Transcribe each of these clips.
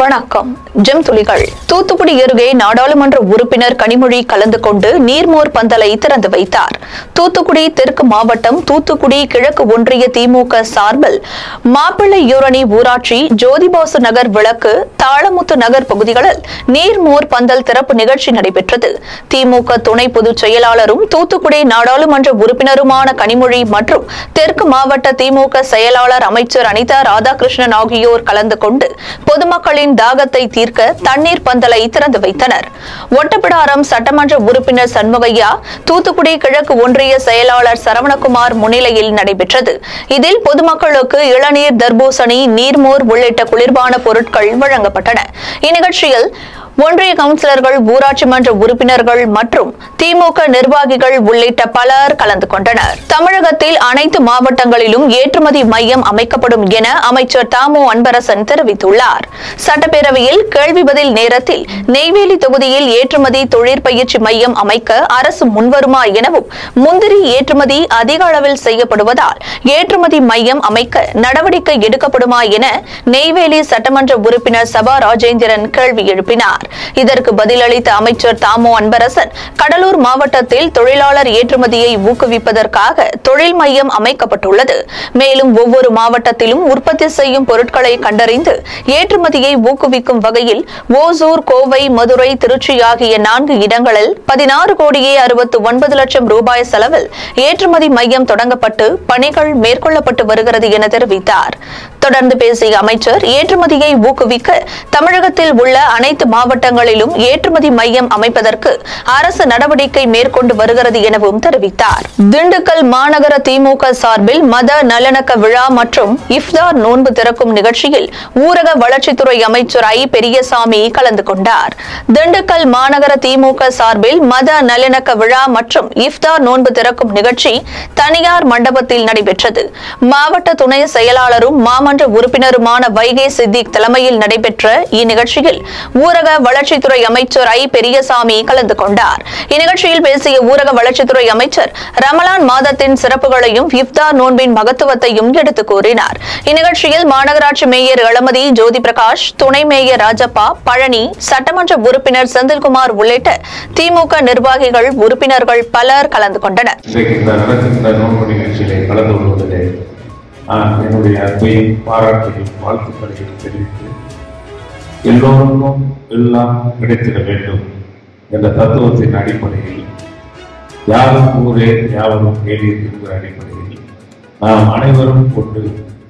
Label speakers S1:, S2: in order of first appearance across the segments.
S1: வணக்கம் ஜெம் துளிகள் தூத்துக்குடி அருகே நாடாளுமன்ற உறுப்பினர் கனிமொழி கலந்து கொண்டு நீர்மோர் பந்தலை திறந்து வைத்தார் தூத்துக்குடி தெற்கு மாவட்டம் தூத்துக்குடி கிழக்கு ஒன்றிய திமுக சார்பில் மாப்பிள்ளையூரணி ஊராட்சி ஜோதிபாசு நகர் விளக்கு தாளமுத்து நகர் பகுதிகளில் நீர்மோர் பந்தல் திறப்பு நிகழ்ச்சி நடைபெற்றது திமுக துணை பொதுச் செயலாளரும் தூத்துக்குடி நாடாளுமன்ற உறுப்பினருமான கனிமொழி மற்றும் தெற்கு மாவட்ட திமுக செயலாளர் அமைச்சர் அனிதா ராதாகிருஷ்ணன் ஆகியோர் கலந்து கொண்டு பொதுமக்களின் தாகத்தை தீர்க்க தண்ணீர் பந்தலை திறந்து வைத்தனர் ஒட்டப்பிடாரம் சட்டமன்ற உறுப்பினர் சண்முகையா தூத்துக்குடி கிழக்கு ஒன்றிய செயலாளர் சரவணகுமார் முன்னிலையில் நடைபெற்றது இதில் பொதுமக்களுக்கு இளநீர் தர்பூசணி நீர்மோர் உள்ளிட்ட குளிர்பான பொருட்கள் வழங்கப்பட்டன இந்நிகழ்ச்சியில் ஒன்றிய கவுன்சிலர்கள் ஊராட்சி மன்ற உறுப்பினர்கள் மற்றும் திமுக நிர்வாகிகள் உள்ளிட்ட பலர் கலந்து கொண்டனர் தமிழகத்தில் அனைத்து மாவட்டங்களிலும் ஏற்றுமதி மையம் அமைக்கப்படும் என அமைச்சர் தாமோ அன்பரசன் தெரிவித்துள்ளார் சட்டப்பேரவையில் கேள்வி பதில் நேரத்தில் நெய்வேலி தொகுதியில் ஏற்றுமதி தொழிற்பயிற்சி மையம் அமைக்க அரசு முன்வருமா எனவும் முந்திரி ஏற்றுமதி அதிக அளவில் செய்யப்படுவதால் ஏற்றுமதி மையம் அமைக்க நடவடிக்கை எடுக்கப்படுமா என நெய்வேலி சட்டமன்ற உறுப்பினர் சபா ராஜேந்திரன் கேள்வி எழுப்பினார் இதற்கு பதிலளித்த அமைச்சர் தாமோ அன்பரசன் கடலூர் மாவட்டத்தில் தொழிலாளர் ஏற்றுமதியை ஊக்குவிப்பதற்காக தொழில் மையம் அமைக்கப்பட்டுள்ளது மேலும் ஒவ்வொரு மாவட்டத்திலும் உற்பத்தி செய்யும் பொருட்களை கண்டறிந்து ஏற்றுமதியை ஊக்குவிக்கும் வகையில் ஓசூர் கோவை மதுரை திருச்சி ஆகிய நான்கு இடங்களில் பதினாறு கோடியே அறுபத்து ஒன்பது லட்சம் ரூபாய் செலவில் ஏற்றுமதி மையம் தொடங்கப்பட்டு பணிகள் மேற்கொள்ளப்பட்டு வருகிறது என தெரிவித்தார் தொடர்ந்து பேசிய அமைச்சர் ஏற்றுமதியை ஊக்குவிக்க தமிழகத்தில் உள்ள அனைத்து மாவட்டங்களிலும் ஏற்றுமதி மையம் அமைப்பதற்கு அரசு நடவடிக்கை மேற்கொண்டு வருகிறது எனவும் தெரிவித்தார் திண்டுக்கல் மாநகர திமுக சார்பில் மத நல்லிணக்க விழா மற்றும் இஃப்தார் நோன்பு திறக்கும் நிகழ்ச்சியில் ஊரக வளர்ச்சித்துறை அமைச்சர் ஐ பெரியசாமி கலந்து கொண்டார் திண்டுக்கல் மாநகர திமுக சார்பில் மத நல்லிணக்க விழா மற்றும் இஃப்தார் நோன்பு திறக்கும் நிகழ்ச்சி தனியார் மண்டபத்தில் நடைபெற்றது மாவட்ட துணை செயலாளரும் மாமன்ற உறுப்பினருமான வைகை சித்திக் தலைமையில் நடைபெற்ற இந்நிகழ்ச்சியில் ஊரக வளர்ச்சித்துறை அமைச்சர் ஐ பெரியசாமி கலந்து கொண்டார் இந்நிகழ்ச்சியில் பேசிய ஊரக வளர்ச்சித்துறை அமைச்சர் ரமலான் மாதத்தின் சிறப்புகளையும் இஃப்தார் நோன்பின் மகத்துவத்தையும் எடுத்துக் கூறினார் இந்நிகழ்ச்சியில் மாநகராட்சி மேயர் இளமதி ஜோதி பிரகாஷ் துணை மேயர் ராஜப்பா பழனி சட்டமன்ற உறுப்பினர் செந்தில்குமார் உள்ளிட்ட திமுக நிர்வாகிகள் உறுப்பினர்கள் பலர் கலந்து கொண்டனர்
S2: இன்றைக்கு இந்த நடக்கின்ற நோன்பு நிகழ்ச்சியிலே கலந்து கொள்வதிலே நான் என்னுடைய அன்பையும் பாராட்டையும் வாழ்த்துக்களையும் தெரிவித்து எல்லோருக்கும் எல்லாம் கிடைத்திட வேண்டும் என்ற தத்துவத்தின் அடிப்படையில் யாரும் ஊரே யாவரும் கேள்வி என்கிற அடிப்படையில் நாம் அனைவரும் கொண்டு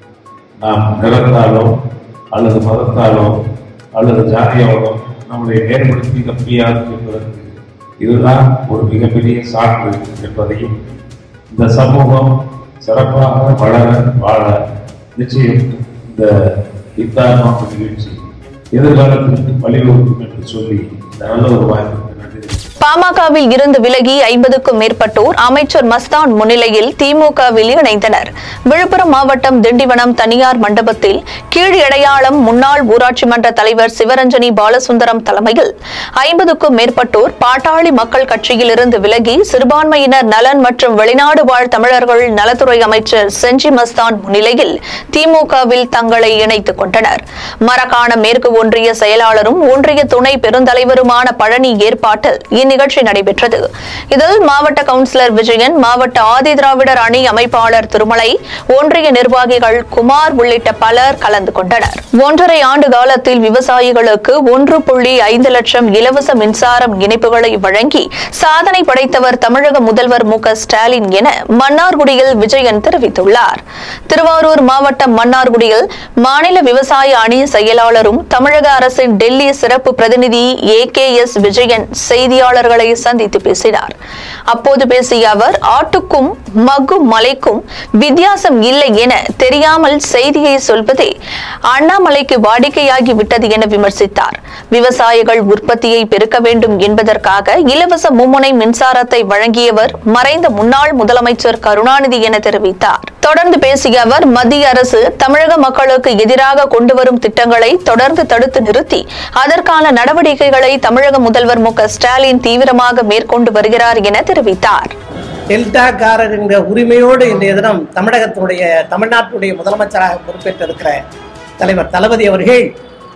S2: நாம் நிறத்தாலோ அல்லது மதத்தாலோ அல்லது ஜாதியாலோ நம்முடைய ஏற்படுத்திக்க முடியாது என்பதற்கு இதுதான் ஒரு மிகப்பெரிய சான்று என்பதையும் இந்த சமூகம் சிறப்பாக வளர வாழ நிச்சயம் இந்த இத்தார் நோக்கு நிகழ்ச்சி எதிர்காலத்திற்கு வழிவகுக்கும் என்று சொல்லி இந்த நல்ல ஒரு வாய்ப்புக்கு நன்றி தெரிவித்துக்
S1: பாமகவில் இருந்து விலகி ஐம்பதுக்கும் மேற்பட்டோர் அமைச்சர் மஸ்தான் முன்னிலையில் திமுகவில் இணைந்தனர் விழுப்புரம் மாவட்டம் திண்டிவனம் தனியார் மண்டபத்தில் கீழ் இடையாளம் முன்னாள் ஊராட்சி மன்ற தலைவர் சிவரஞ்சனி பாலசுந்தரம் தலைமையில் ஐம்பதுக்கும் மேற்பட்டோர் பாட்டாளி மக்கள் கட்சியில் இருந்து விலகி சிறுபான்மையினர் நலன் மற்றும் வெளிநாடு வாழ் தமிழர்கள் நலத்துறை அமைச்சர் செஞ்சி மஸ்தான் முன்னிலையில் திமுகவில் தங்களை இணைத்துக் கொண்டனர் மரக்காண மேற்கு ஒன்றிய செயலாளரும் ஒன்றிய துணை பெருந்தலைவருமான பழனி ஏற்பாட்டில் இந்நிகழ்ச்சி நடைபெற்றது இதில் மாவட்ட கவுன்சிலர் விஜயன் மாவட்ட ஆதி திராவிடர் அணி அமைப்பாளர் திருமலை ஒன்றிய நிர்வாகிகள் குமார் உள்ளிட்ட பலர் கலந்து கொண்டனர் ஒன்றரை ஆண்டு காலத்தில் விவசாயிகளுக்கு ஒன்று புள்ளி ஐந்து லட்சம் இலவச மின்சாரம் இணைப்புகளை வழங்கி சாதனை படைத்தவர் தமிழக முதல்வர் மு க ஸ்டாலின் என மன்னார்குடியில் விஜயன் தெரிவித்துள்ளார் திருவாரூர் மாவட்டம் மன்னார்குடியில் மாநில விவசாய அணி செயலாளரும் தமிழக அரசின் டெல்லி சிறப்பு பிரதிநிதி ஏ கே எஸ் விஜயன் செய்தியாளர்களை சந்தித்து பேசினார் அப்போது பேசிய அவர் ஆட்டுக்கும் மக்கு மலைக்கும் வித்தியாசம் இல்லை என தெரியாமல் செய்தியை சொல்வதே அண்ணாமலைக்கு வாடிக்கையாகி விட்டது என விமர்சித்தார் விவசாயிகள் உற்பத்தியை பெருக்க வேண்டும் என்பதற்காக இலவச மும்முனை மின்சாரத்தை வழங்கியவர் மறைந்த முன்னாள் முதலமைச்சர் கருணாநிதி என தெரிவித்தார் தொடர்ந்து பேசிய அவர் மத்திய அரசு தமிழக மக்களுக்கு எதிராக கொண்டு வரும் திட்டங்களை தொடர்ந்து தடுத்து நிறுத்தி அதற்கான நடவடிக்கைகளை தமிழக முதல்வர் மு க ஸ்டாலின் தீவிரமாக மேற்கொண்டு வருகிறார் என தெரிவித்தார்
S3: டெல்டாக்காரர் என்ற உரிமையோடு இன்றைய தினம் தமிழகத்தினுடைய தமிழ்நாட்டுடைய முதலமைச்சராக பொறுப்பேற்றிருக்கிற தலைவர் தளபதி அவர்கள்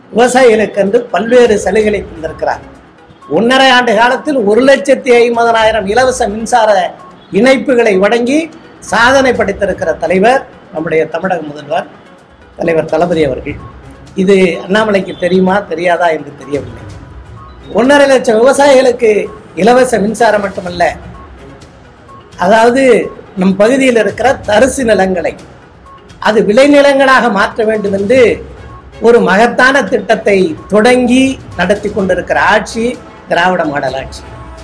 S3: விவசாயிகளுக்கு என்று பல்வேறு சலுகைகளை தந்திருக்கிறார் ஒன்றரை ஆண்டு காலத்தில் ஒரு லட்சத்தி ஐம்பதனாயிரம் இலவச மின்சார இணைப்புகளை வழங்கி சாதனை படைத்திருக்கிற தலைவர் நம்முடைய தமிழக முதல்வர் தலைவர் தளபதி அவர்கள் இது அண்ணாமலைக்கு தெரியுமா தெரியாதா என்று தெரியவில்லை ஒன்றரை லட்சம் விவசாயிகளுக்கு இலவச மின்சாரம் மட்டுமல்ல அதாவது நம் பகுதியில் இருக்கிற தரிசு நிலங்களை அது விளைநிலங்களாக மாற்ற வேண்டும் என்று ஒரு மகத்தான திட்டத்தை தொடங்கி நடத்தி கொண்டிருக்கிற ஆட்சி திராவிட மாடல் ஆட்சி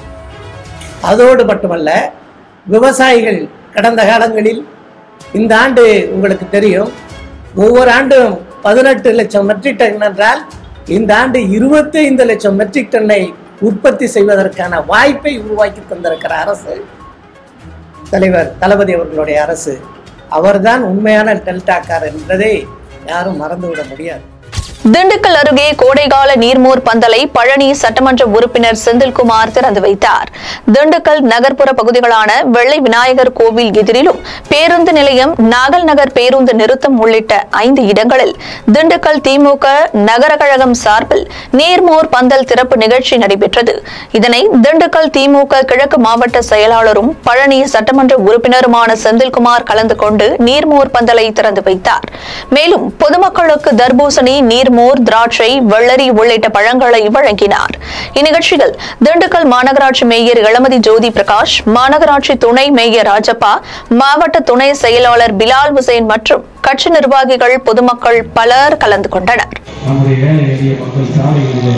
S3: அதோடு மட்டுமல்ல விவசாயிகள் கடந்த காலங்களில் இந்த ஆண்டு உங்களுக்கு தெரியும் ஒவ்வொரு ஆண்டும் பதினெட்டு லட்சம் மெட்ரிக் டன் என்றால் இந்த ஆண்டு இருபத்தி ஐந்து லட்சம் மெட்ரிக் டன்னை உற்பத்தி செய்வதற்கான வாய்ப்பை உருவாக்கி தந்திருக்கிற அரசு தலைவர் தளபதி அவர்களுடைய அரசு அவர்தான் உண்மையான டெல்டாக்கார் என்பதை யாரும் மறந்துவிட முடியாது
S1: திண்டுக்கல் அருகே கோடைகால நீர்மோர் பந்தலை பழனி சட்டமன்ற உறுப்பினர் செந்தில்குமார் திறந்து வைத்தார் திண்டுக்கல் நகர்ப்புற பகுதிகளான வெள்ளை விநாயகர் கோவில் எதிரிலும் பேருந்து நிலையம் நாகல் நகர் பேருந்து நிறுத்தம் உள்ளிட்ட ஐந்து இடங்களில் திண்டுக்கல் திமுக நகர கழகம் சார்பில் நீர்மோர் பந்தல் திறப்பு நிகழ்ச்சி நடைபெற்றது இதனை திண்டுக்கல் திமுக கிழக்கு மாவட்ட செயலாளரும் பழனி சட்டமன்ற உறுப்பினருமான செந்தில்குமார் கலந்து கொண்டு நீர்மோர் பந்தலை திறந்து வைத்தார் மேலும் பொதுமக்களுக்கு தர்பூசணி நீர்மோர் திராட்சை வெள்ளரி உள்ளிட்ட பழங்களை வழங்கினார் இந்நிகழ்ச்சியில் திண்டுக்கல் மாநகராட்சி மேயர் இளமதி ஜோதி பிரகாஷ் மாநகராட்சி துணை மேயர் ராஜப்பா மாவட்ட துணை செயலாளர் பிலால் ஹுசைன் மற்றும் கட்சி நிர்வாகிகள் பொதுமக்கள் பலர் கலந்து கொண்டனர்
S4: நம்முடைய ஏழை எளிய மக்கள் சாலைகளிலே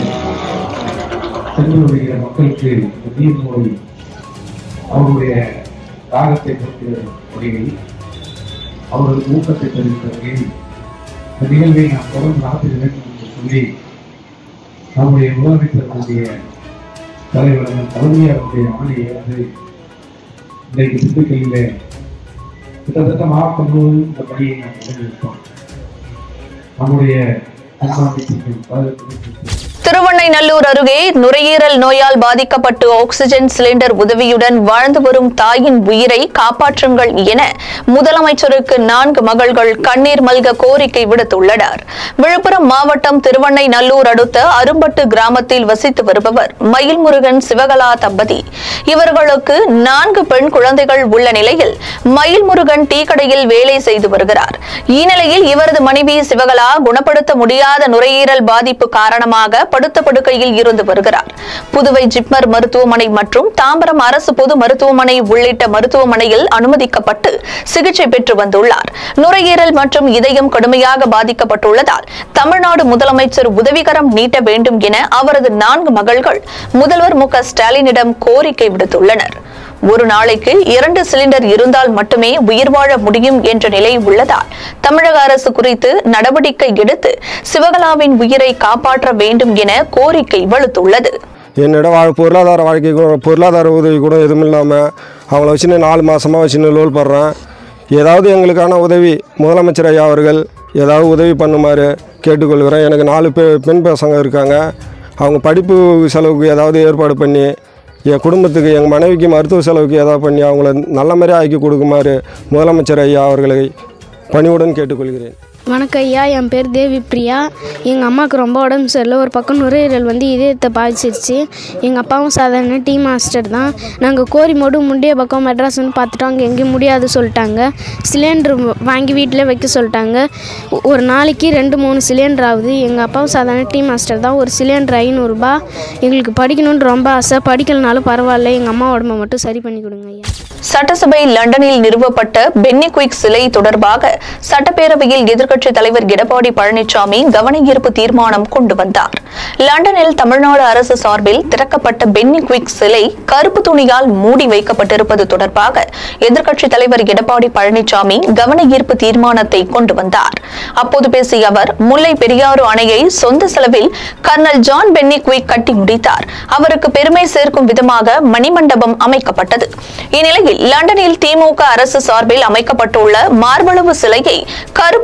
S4: சென்று வருகிற மக்களுக்கு இந்த நீர்மூழ்கி அவருடைய தாகத்தை போக்குகிற வகையில் அவர்களுக்கு ஊக்கத்தை தெரிவித்த வகையில் இந்த நிகழ்வை நாம் தொடர்ந்து நடத்த வேண்டும் என்று சொல்லி நம்முடைய முதலமைச்சர்களுடைய தலைவர் அண்ணன் தளபதி அவருடைய ஆணையை வந்து இன்றைக்கு திண்டுக்கல்லிலே கிட்டத்தட்ட மாவட்டம் முழுவதும் இந்த பணியை நாம் நிறைவேற்றோம் நம்முடைய கண்காணிப்புக்கு பதில்
S1: திருவண்ணைநல்லூர் அருகே நுரையீரல் நோயால் பாதிக்கப்பட்டு ஆக்ஸிஜன் சிலிண்டர் உதவியுடன் வாழ்ந்து வரும் தாயின் உயிரை காப்பாற்றுங்கள் என முதலமைச்சருக்கு நான்கு மகள்கள் கண்ணீர் மல்க கோரிக்கை விடுத்துள்ளனர் விழுப்புரம் மாவட்டம் திருவண்ணைநல்லூர் அடுத்த அரும்பட்டு கிராமத்தில் வசித்து வருபவர் மயில்முருகன் சிவகலா தம்பதி இவர்களுக்கு நான்கு பெண் குழந்தைகள் உள்ள நிலையில் மயில்முருகன் டீ கடையில் வேலை செய்து வருகிறார் இந்நிலையில் இவரது மனைவி சிவகலா குணப்படுத்த முடியாத நுரையீரல் பாதிப்பு காரணமாக படுத்த படுக்கையில் இருந்து வருகிறார் புதுவை ஜிப்மர் மருத்துவமனை மற்றும் தாம்பரம் அரசு பொது மருத்துவமனை உள்ளிட்ட மருத்துவமனையில் அனுமதிக்கப்பட்டு சிகிச்சை பெற்று வந்துள்ளார் நுரையீரல் மற்றும் இதயம் கடுமையாக பாதிக்கப்பட்டுள்ளதால் தமிழ்நாடு முதலமைச்சர் உதவிகரம் நீட்ட வேண்டும் என அவரது நான்கு மகள்கள் முதல்வர் மு க ஸ்டாலினிடம் கோரிக்கை விடுத்துள்ளனர் ஒரு நாளைக்கு இரண்டு சிலிண்டர் இருந்தால் மட்டுமே உயிர் வாழ முடியும் என்ற நிலை உள்ளதால் தமிழக அரசு குறித்து நடவடிக்கை எடுத்து சிவகலாவின் உயிரை காப்பாற்ற வேண்டும் என கோரிக்கை வலுத்துள்ளது
S5: என்னோட வாழ் பொருளாதார வாழ்க்கை கூட பொருளாதார உதவி கூட எதுவும் இல்லாமல் அவங்கள வச்சுன்னு நாலு மாதமாக வச்சுன்னு லோல் படுறேன் ஏதாவது எங்களுக்கான உதவி முதலமைச்சர் ஐயா அவர்கள் ஏதாவது உதவி பண்ணுமாறு கேட்டுக்கொள்கிறேன் எனக்கு நாலு பெ பெண் பசங்க இருக்காங்க அவங்க படிப்பு செலவுக்கு ஏதாவது ஏற்பாடு பண்ணி என் குடும்பத்துக்கு எங்கள் மனைவிக்கு மருத்துவ செலவுக்கு ஏதாவது பண்ணி அவங்கள நல்ல மாதிரி ஆக்கி கொடுக்குமாறு முதலமைச்சர் ஐயா அவர்களை பணிவுடன் கேட்டுக்கொள்கிறேன்
S6: வணக்கம் ஐயா என் பேர் தேவி பிரியா எங்கள் அம்மாவுக்கு ரொம்ப உடம்பு சரியில்லை ஒரு பக்கம் நுரையீரல் வந்து இதயத்தை பாதிச்சிருச்சு எங்கள் அப்பாவும் சாதாரண டீ மாஸ்டர் தான் நாங்கள் கோரிமோடு முண்டிய பக்கம் மெட்ராஸ் வந்து பார்த்துட்டோம் அங்கே எங்கேயும் முடியாது சொல்லிட்டாங்க சிலிண்டர் வாங்கி வீட்டில் வைக்க சொல்லிட்டாங்க ஒ- ஒரு நாளைக்கு ரெண்டு மூணு சிலிண்டர் ஆகுது எங்கள் அப்பாவும் சாதாரண டீ மாஸ்டர் தான் ஒரு சிலிண்டர் ஐநூறுரூபா எங்களுக்கு படிக்கணும்னு ரொம்ப ஆசை படிக்கலனாலும் பரவாயில்ல எங்கள் அம்மா உடம்ப மட்டும் சரி பண்ணி கொடுங்க ஐயா
S1: சட்டசபை லண்டனில் நிறுவப்பட்ட பென்னி குயிக் சிலை தொடர்பாக சட்டப்பேரவையில் எதிர்க்கட்சித் தலைவர் எடப்பாடி பழனிசாமி கவன ஈர்ப்பு தீர்மானம் கொண்டு வந்தார் லண்டனில் தமிழ்நாடு அரசு சார்பில் திறக்கப்பட்ட பென்னி குயிக் சிலை கருப்பு துணியால் மூடி வைக்கப்பட்டிருப்பது தொடர்பாக எதிர்க்கட்சித் தலைவர் எடப்பாடி பழனிசாமி கவன ஈர்ப்பு தீர்மானத்தை கொண்டு வந்தார் அப்போது பேசிய அவர் முல்லை பெரியாறு அணையை சொந்த செலவில் கர்னல் ஜான் பென்னி குயிக் கட்டி முடித்தார் அவருக்கு பெருமை சேர்க்கும் விதமாக மணிமண்டபம் அமைக்கப்பட்டது இந்நிலையில் லண்டனில் திமுக அரசு சார்பில் அமைக்கப்பட்டுள்ள மார்பளவு சிலையை கருப்பு துணியால்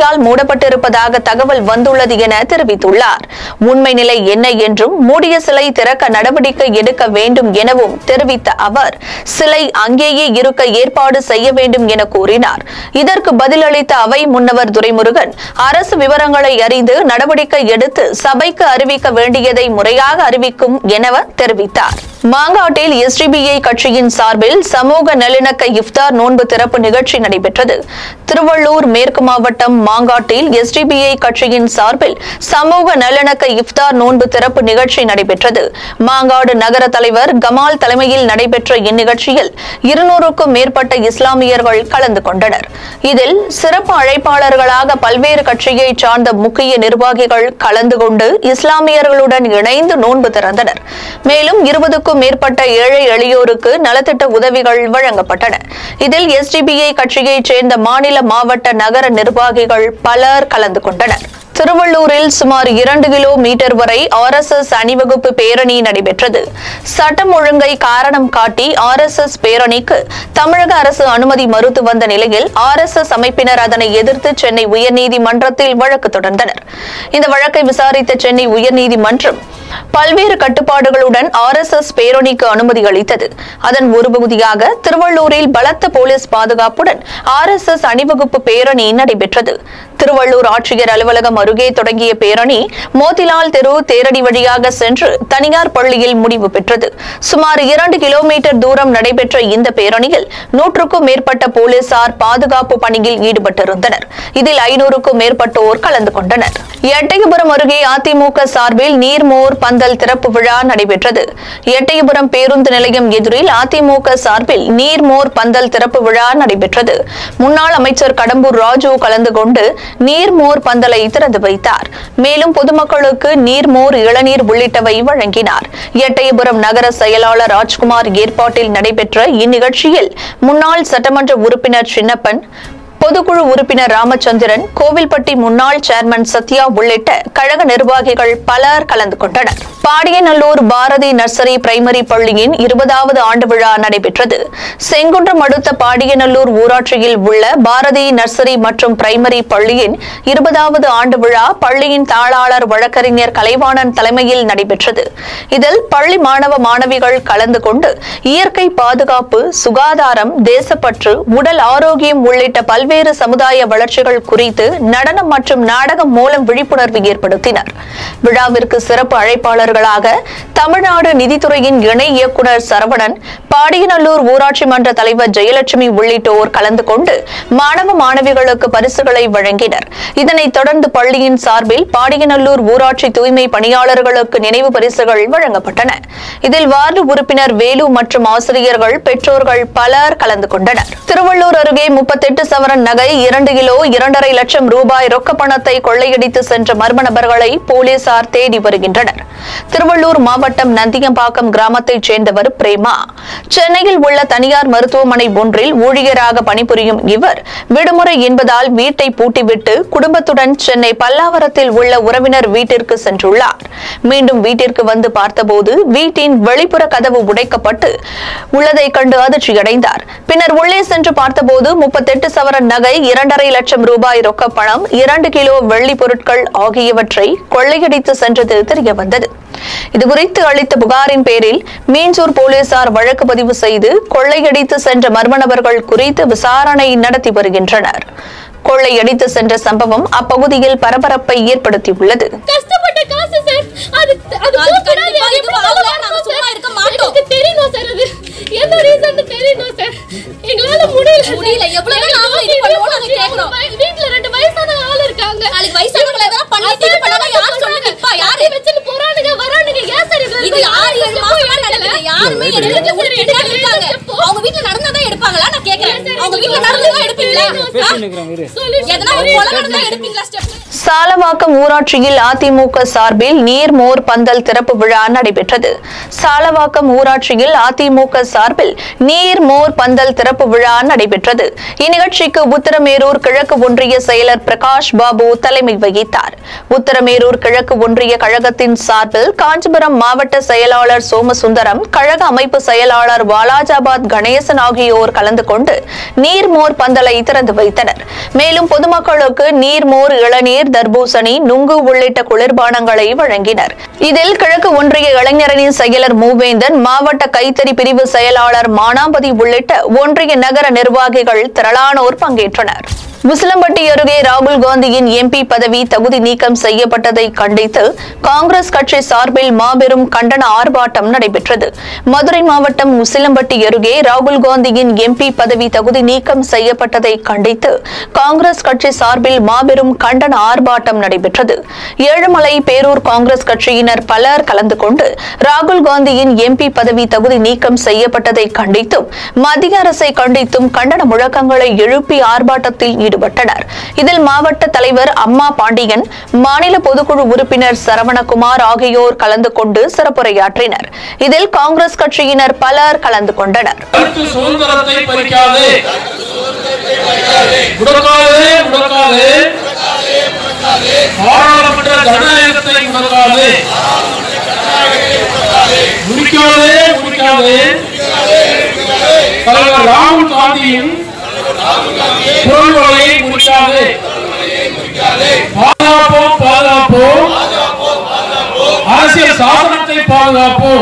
S1: மழையால் மூடப்பட்டிருப்பதாக தகவல் வந்துள்ளது என தெரிவித்துள்ளார் உண்மை நிலை என்ன என்றும் மூடிய சிலை திறக்க நடவடிக்கை எடுக்க வேண்டும் எனவும் தெரிவித்த அவர் சிலை அங்கேயே இருக்க ஏற்பாடு செய்ய வேண்டும் என கூறினார் இதற்கு பதிலளித்த அவை முன்னவர் துரைமுருகன் அரசு விவரங்களை அறிந்து நடவடிக்கை எடுத்து சபைக்கு அறிவிக்க வேண்டியதை முறையாக அறிவிக்கும் என தெரிவித்தார் மாங்காட்டில் எஸ்டிபிஐ கட்சியின் சார்பில் சமூக நல்லிணக்க இஃப்தார் நோன்பு திறப்பு நிகழ்ச்சி நடைபெற்றது திருவள்ளூர் மேற்கு மாவட்டம் மாங்காட்டில் எஸ்டிபிஐ கட்சியின் சார்பில் சமூக நல்லிணக்க இஃப்தார் நோன்பு திறப்பு நிகழ்ச்சி நடைபெற்றது மாங்காடு நகர தலைவர் கமால் தலைமையில் நடைபெற்ற இந்நிகழ்ச்சியில் இருநூறுக்கும் மேற்பட்ட இஸ்லாமியர்கள் கலந்து கொண்டனர் இதில் சிறப்பு அழைப்பாளர்களாக பல்வேறு கட்சியைச் சார்ந்த முக்கிய நிர்வாகிகள் கலந்து கொண்டு இஸ்லாமியர்களுடன் இணைந்து நோன்பு திறந்தனர் மேலும் இருபதுக்கும் மேற்பட்ட ஏழை எளியோருக்கு நலத்திட்ட உதவிகள் வழங்கப்பட்டன இதில் எஸ்டிபிஐ கட்சியைச் சேர்ந்த மாநில மாவட்ட நகர நிர்வாகிகள் பலர் கலந்து கொண்டனர் திருவள்ளூரில் சுமார் இரண்டு கிலோமீட்டர் வரை ஆர்எஸ்எஸ் அணிவகுப்பு பேரணி நடைபெற்றது சட்டம் ஒழுங்கை காரணம் காட்டி ஆர்எஸ்எஸ் பேரணிக்கு தமிழக அரசு அனுமதி மறுத்து வந்த நிலையில் ஆர்எஸ்எஸ் அமைப்பினர் அதனை எதிர்த்து சென்னை உயர்நீதிமன்றத்தில் வழக்கு தொடர்ந்தனர் இந்த வழக்கை விசாரித்த சென்னை உயர்நீதிமன்றம் பல்வேறு கட்டுப்பாடுகளுடன் ஆர்எஸ்எஸ் பேரணிக்கு அனுமதி அளித்தது அதன் ஒரு பகுதியாக திருவள்ளூரில் பலத்த போலீஸ் பாதுகாப்புடன் ஆர்எஸ்எஸ் அணிவகுப்பு பேரணி நடைபெற்றது திருவள்ளூர் ஆட்சியர் அலுவலகம் அருகே தொடங்கிய பேரணி மோதிலால் தெரு தேரடி வழியாக சென்று தனியார் பள்ளியில் முடிவு பெற்றது சுமார் இரண்டு கிலோமீட்டர் தூரம் நடைபெற்ற இந்த பேரணியில் நூற்றுக்கும் மேற்பட்ட போலீசார் பாதுகாப்பு பணியில் ஈடுபட்டிருந்தனர் இதில் ஐநூறுக்கும் மேற்பட்டோர் கலந்து கொண்டனர் எட்டயபுரம் அருகே அதிமுக சார்பில் நீர்மோர் பந்தல் திறப்பு விழா நடைபெற்றது எட்டயபுரம் பேருந்து நிலையம் எதிரில் அதிமுக சார்பில் நீர்மோர் பந்தல் திறப்பு விழா நடைபெற்றது முன்னாள் அமைச்சர் கடம்பூர் ராஜு கலந்து கொண்டு நீர்மோர் பந்தலை திறந்து வைத்தார் மேலும் பொதுமக்களுக்கு நீர்மோர் இளநீர் உள்ளிட்டவை வழங்கினார் எட்டயபுரம் நகர செயலாளர் ராஜ்குமார் ஏற்பாட்டில் நடைபெற்ற இந்நிகழ்ச்சியில் முன்னாள் சட்டமன்ற உறுப்பினர் சின்னப்பன் பொதுக்குழு உறுப்பினர் ராமச்சந்திரன் கோவில்பட்டி முன்னாள் சேர்மன் சத்யா உள்ளிட்ட கழக நிர்வாகிகள் பலர் கலந்து கொண்டனர் பாடியநல்லூர் பாரதி நர்சரி பிரைமரி பள்ளியின் இருபதாவது ஆண்டு விழா நடைபெற்றது செங்குன்றம் அடுத்த பாடியநல்லூர் ஊராட்சியில் உள்ள பாரதி நர்சரி மற்றும் பிரைமரி பள்ளியின் இருபதாவது ஆண்டு விழா பள்ளியின் தாளாளர் வழக்கறிஞர் கலைவாணன் தலைமையில் நடைபெற்றது இதில் பள்ளி மாணவ மாணவிகள் கலந்து கொண்டு இயற்கை பாதுகாப்பு சுகாதாரம் தேசப்பற்று உடல் ஆரோக்கியம் உள்ளிட்ட பல்வேறு சமுதாய வளர்ச்சிகள் குறித்து நடனம் மற்றும் நாடகம் மூலம் விழிப்புணர்வு ஏற்படுத்தினர் விழாவிற்கு சிறப்பு அழைப்பாளர்களாக தமிழ்நாடு நிதித்துறையின் இணை இயக்குநர் சரவணன் பாடியநல்லூர் ஊராட்சி மன்ற தலைவர் ஜெயலட்சுமி உள்ளிட்டோர் கலந்து கொண்டு மாணவ மாணவிகளுக்கு பரிசுகளை வழங்கினர் இதனைத் தொடர்ந்து பள்ளியின் சார்பில் பாடியநல்லூர் ஊராட்சி தூய்மை பணியாளர்களுக்கு நினைவு பரிசுகள் வழங்கப்பட்டன இதில் வார்டு உறுப்பினர் வேலு மற்றும் ஆசிரியர்கள் பெற்றோர்கள் பலர் கலந்து கொண்டனர் திருவள்ளூர் அருகே முப்பத்தெட்டு சவரன் நகை இரண்டு கிலோ இரண்டரை லட்சம் ரூபாய் ரொக்க பணத்தை கொள்ளையடித்து சென்ற மர்ம நபர்களை போலீசார் தேடி வருகின்றனர் திருவள்ளூர் மாவட்டம் நந்தியம்பாக்கம் கிராமத்தைச் சேர்ந்தவர் பிரேமா சென்னையில் உள்ள தனியார் மருத்துவமனை ஒன்றில் ஊழியராக பணிபுரியும் இவர் விடுமுறை என்பதால் வீட்டை பூட்டிவிட்டு குடும்பத்துடன் சென்னை பல்லாவரத்தில் உள்ள உறவினர் வீட்டிற்கு சென்றுள்ளார் மீண்டும் வீட்டிற்கு வந்து பார்த்தபோது வீட்டின் வெளிப்புற கதவு உடைக்கப்பட்டு உள்ளதைக் கண்டு அதிர்ச்சியடைந்தார் பின்னர் உள்ளே சென்று பார்த்தபோது முப்பத்தெட்டு சவரன் நகை இரண்டரை லட்சம் ரூபாய் ரொக்க பணம் இரண்டு கிலோ வெள்ளி பொருட்கள் ஆகியவற்றை கொள்ளையடித்து சென்றது தெரியவந்தது இதுகுறித்து அளித்த புகாரின் பேரில் மீஞ்சூர் போலீசார் வழக்கு பதிவு செய்து கொள்ளையடித்து சென்ற மர்ம நபர்கள் குறித்து விசாரணை நடத்தி வருகின்றனர் கொள்ளையடித்து சென்ற சம்பவம் அப்பகுதியில் பரபரப்பை ஏற்படுத்தியுள்ளது
S7: கஷ்டப்பட்ட காசு சார் அது அது
S8: அது
S7: போகக்கூடாது.
S8: கண்டிப்பா
S7: அது
S8: இது
S7: எப்படி
S8: வாங்கலாம்.
S7: வாங்கலாம்
S8: நாங்க
S7: சார்?
S8: சும்மா இருக்க மாட்டோம்.
S7: எனக்கு தெரியணும் சார் அது என்ன ரீசன் தெரியணும் சார் எங்களால முடியல சார்.
S8: முடியல. எவ்வளவு
S7: எனக்கு
S8: நாளும் இது
S7: வீட்ல
S8: பண்ணுவோம் நாங்க
S7: வீட்ல
S8: கேக்குறோம்.
S7: வய- வீட்ல ரெண்டு வயசான ஆள் இருக்காங்க
S8: நாளைக்கு வயசானவங்களை எதாவது பண்ணிட்டு இது பண்ணாம யார் சொல்லி நிப்பா? யாரு?
S7: அதை வச்சுட்டு போறானுங்க வரானுங்க ஏன் சார் இதுல
S8: இது
S7: இருந்து
S8: ஆறு ஏழு மாசமா நடக்குது யாருமே எடுக்கல ஒரு பின்னாடி இருக்காங்க
S7: எடுப்போ.
S8: அவங்க வீட்டுல நடந்தாதான் எடுப்பாங்களா நான் கேக்குறேன் அவங்க வீட்டுல நடந்ததா எடுப்பீங்களா எதனா ஒரு கொலை நடந்தா எடுப்பீங்களா ஸ்டெப்
S1: சாலவாக்கம் ஊராட்சியில் அதிமுக சார்பில் நீர்மோர் பந்தல் திறப்பு விழா நடைபெற்றது சாலவாக்கம் ஊராட்சியில் அதிமுக சார்பில் நீர்மோர் பந்தல் திறப்பு விழா நடைபெற்றது இந்நிகழ்ச்சிக்கு உத்தரமேரூர் கிழக்கு ஒன்றிய செயலர் பிரகாஷ் பாபு தலைமை வகித்தார் உத்தரமேரூர் கிழக்கு ஒன்றிய கழகத்தின் சார்பில் காஞ்சிபுரம் மாவட்ட செயலாளர் சோமசுந்தரம் கழக அமைப்பு செயலாளர் வாலாஜாபாத் கணேசன் ஆகியோர் கலந்து கொண்டு நீர்மோர் பந்தலை திறந்து வைத்தனர் மேலும் பொதுமக்களுக்கு நீர்மோர் இளநீர் தர்பூசணி நுங்கு உள்ளிட்ட குளிர்பானங்களை வழங்கினர் இதில் கிழக்கு ஒன்றிய இளைஞரணியின் செயலர் மூவேந்தன் மாவட்ட கைத்தறி பிரிவு செயலாளர் மானாம்பதி உள்ளிட்ட ஒன்றிய நகர நிர்வாகிகள் திரளானோர் பங்கேற்றனர் முஸ்லம்பட்டி அருகே ராகுல் காந்தியின் எம்பி பதவி தகுதி நீக்கம் செய்யப்பட்டதை கண்டித்து காங்கிரஸ் கட்சி சார்பில் மாபெரும் கண்டன ஆர்ப்பாட்டம் நடைபெற்றது மதுரை மாவட்டம் முசிலம்பட்டி அருகே ராகுல் காந்தியின் எம்பி பதவி தகுதி நீக்கம் செய்யப்பட்டதை கண்டித்து காங்கிரஸ் கட்சி சார்பில் மாபெரும் கண்டன ஆர்ப்பாட்டம் நடைபெற்றது ஏழுமலை பேரூர் காங்கிரஸ் கட்சியினர் பலர் கலந்து கொண்டு ராகுல் காந்தியின் எம்பி பதவி தகுதி நீக்கம் செய்யப்பட்டதை கண்டித்தும் மத்திய அரசை கண்டித்தும் கண்டன முழக்கங்களை எழுப்பி ஆர்ப்பாட்டத்தில் ஈடுபட்டனர் இதில் மாவட்ட தலைவர் அம்மா பாண்டியன் மாநில பொதுக்குழு உறுப்பினர் சரவணகுமார் ஆகியோர் கலந்து கொண்டு சிறப்புரையாற்றினர் இதில் காங்கிரஸ் கட்சியினர் பலர் கலந்து கொண்டனர்
S9: கருத்து சுதந்திரத்தை பறிக்காதே முடக்காதே முடக்காதே பாராளுமன்ற ஜனநாயகத்தை முடக்காதே முடிக்காதே முடிக்காதே தலைவர் ராகுல் காந்தியின் பொருள்களை முடிக்காதே பாதுகாப்போம் பாதுகாப்போம் அரசியல் சாசனத்தை பாதுகாப்போம்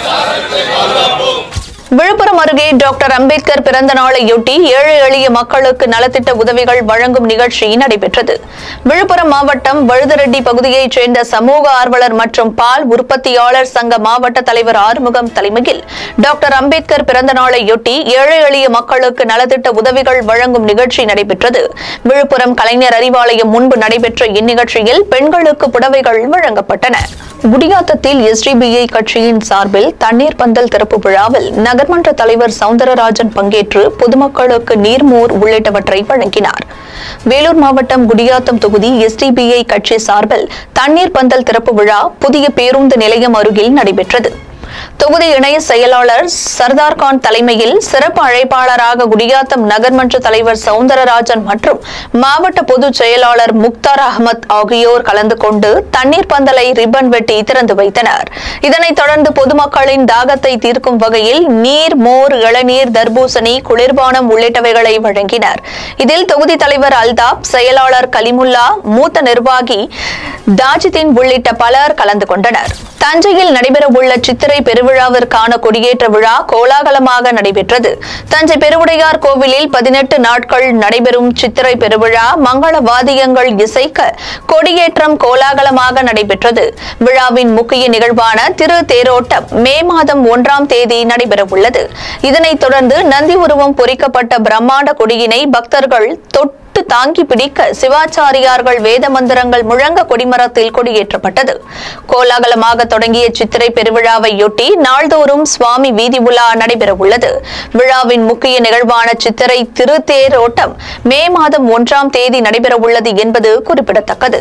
S1: விழுப்புரம் அருகே டாக்டர் அம்பேத்கர் பிறந்த நாளையொட்டி ஏழை எளிய மக்களுக்கு நலத்திட்ட உதவிகள் வழங்கும் நிகழ்ச்சி நடைபெற்றது விழுப்புரம் மாவட்டம் வழுதரெட்டி பகுதியைச் சேர்ந்த சமூக ஆர்வலர் மற்றும் பால் உற்பத்தியாளர் சங்க மாவட்ட தலைவர் ஆறுமுகம் தலைமையில் டாக்டர் அம்பேத்கர் பிறந்த நாளையொட்டி ஏழை எளிய மக்களுக்கு நலத்திட்ட உதவிகள் வழங்கும் நிகழ்ச்சி நடைபெற்றது விழுப்புரம் கலைஞர் அறிவாலயம் முன்பு நடைபெற்ற இந்நிகழ்ச்சியில் பெண்களுக்கு புடவைகள் வழங்கப்பட்டன குடியாத்தத்தில் எஸ்டிபிஐ கட்சியின் சார்பில் தண்ணீர் பந்தல் திறப்பு விழாவில் நகர்மன்ற தலைவர் சவுந்தரராஜன் பங்கேற்று பொதுமக்களுக்கு நீர்மோர் உள்ளிட்டவற்றை வழங்கினார் வேலூர் மாவட்டம் குடியாத்தம் தொகுதி எஸ்டிபிஐ கட்சி சார்பில் தண்ணீர் பந்தல் திறப்பு விழா புதிய பேருந்து நிலையம் அருகில் நடைபெற்றது தொகுதி இணைய செயலாளர் சர்தார்கான் தலைமையில் சிறப்பு அழைப்பாளராக குடியாத்தம் நகர்மன்ற தலைவர் சவுந்தரராஜன் மற்றும் மாவட்ட பொதுச் செயலாளர் முக்தார் அகமத் ஆகியோர் கலந்து கொண்டு தண்ணீர் பந்தலை ரிப்பன் வெட்டி திறந்து வைத்தனர் இதனைத் தொடர்ந்து பொதுமக்களின் தாகத்தை தீர்க்கும் வகையில் நீர் மோர் இளநீர் தர்பூசணி குளிர்பானம் உள்ளிட்டவைகளை வழங்கினர் இதில் தொகுதி தலைவர் அல்தாப் செயலாளர் கலிமுல்லா மூத்த நிர்வாகி தாஜிதீன் உள்ளிட்ட பலர் கலந்து கொண்டனர் தஞ்சையில் நடைபெறவுள்ள சித்திரை பெருவிழாவிற்கான கொடியேற்ற விழா கோலாகலமாக நடைபெற்றது தஞ்சை பெருவுடையார் கோவிலில் பதினெட்டு நாட்கள் நடைபெறும் சித்திரை பெருவிழா மங்கள வாத்தியங்கள் இசைக்க கொடியேற்றம் கோலாகலமாக நடைபெற்றது விழாவின் முக்கிய நிகழ்வான திரு தேரோட்டம் மே மாதம் ஒன்றாம் தேதி நடைபெறவுள்ளது இதனைத் தொடர்ந்து நந்தி உருவம் பொறிக்கப்பட்ட பிரம்மாண்ட கொடியினை பக்தர்கள் தொட்டு தொட்டு தாங்கி பிடிக்க சிவாச்சாரியார்கள் வேத மந்திரங்கள் முழங்க கொடிமரத்தில் கொடியேற்றப்பட்டது கோலாகலமாக தொடங்கிய சித்திரை பெருவிழாவையொட்டி நாள்தோறும் சுவாமி வீதி உலா நடைபெறவுள்ளது விழாவின் முக்கிய நிகழ்வான சித்திரை திருத்தேரோட்டம் மே மாதம் ஒன்றாம் தேதி நடைபெறவுள்ளது என்பது குறிப்பிடத்தக்கது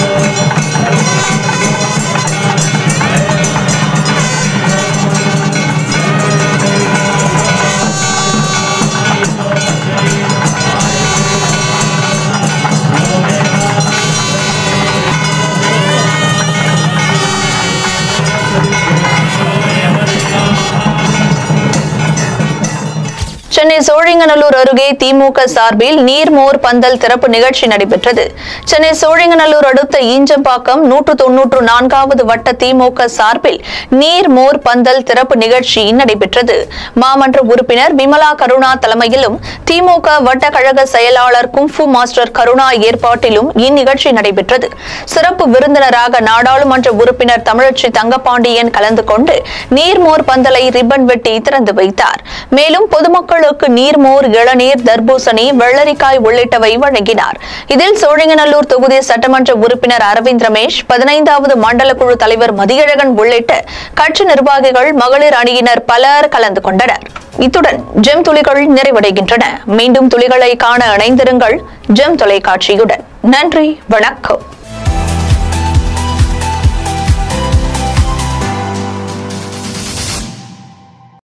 S1: சென்னை சோழிங்கநல்லூர் அருகே திமுக சார்பில் நீர்மோர் பந்தல் திறப்பு நிகழ்ச்சி நடைபெற்றது சென்னை சோழிங்கநல்லூர் அடுத்த ஈஞ்சம்பாக்கம் நூற்று தொன்னூற்று நான்காவது வட்ட திமுக சார்பில் நீர்மோர் பந்தல் திறப்பு நிகழ்ச்சி நடைபெற்றது மாமன்ற உறுப்பினர் விமலா கருணா தலைமையிலும் திமுக வட்ட கழக செயலாளர் குங்ஃபு மாஸ்டர் கருணா ஏற்பாட்டிலும் இந்நிகழ்ச்சி நடைபெற்றது சிறப்பு விருந்தினராக நாடாளுமன்ற உறுப்பினர் தமிழச்சி தங்கப்பாண்டியன் கலந்து கொண்டு நீர்மோர் பந்தலை ரிப்பன் வெட்டி திறந்து வைத்தார் மேலும் பொதுமக்களுக்கு நீர்மோர் இளநீர் தர்பூசணி வெள்ளரிக்காய் உள்ளிட்டவை வழங்கினார் இதில் சோழிங்கநல்லூர் தொகுதி சட்டமன்ற உறுப்பினர் அரவிந்த் ரமேஷ் பதினைந்தாவது மண்டல குழு தலைவர் மதியழகன் உள்ளிட்ட கட்சி நிர்வாகிகள் மகளிர் அணியினர் பலர் கலந்து கொண்டனர் இத்துடன் ஜெம் துளிகள் நிறைவடைகின்றன மீண்டும் துளிகளை காண இணைந்திருங்கள் ஜெம் தொலைக்காட்சியுடன் நன்றி வணக்கம்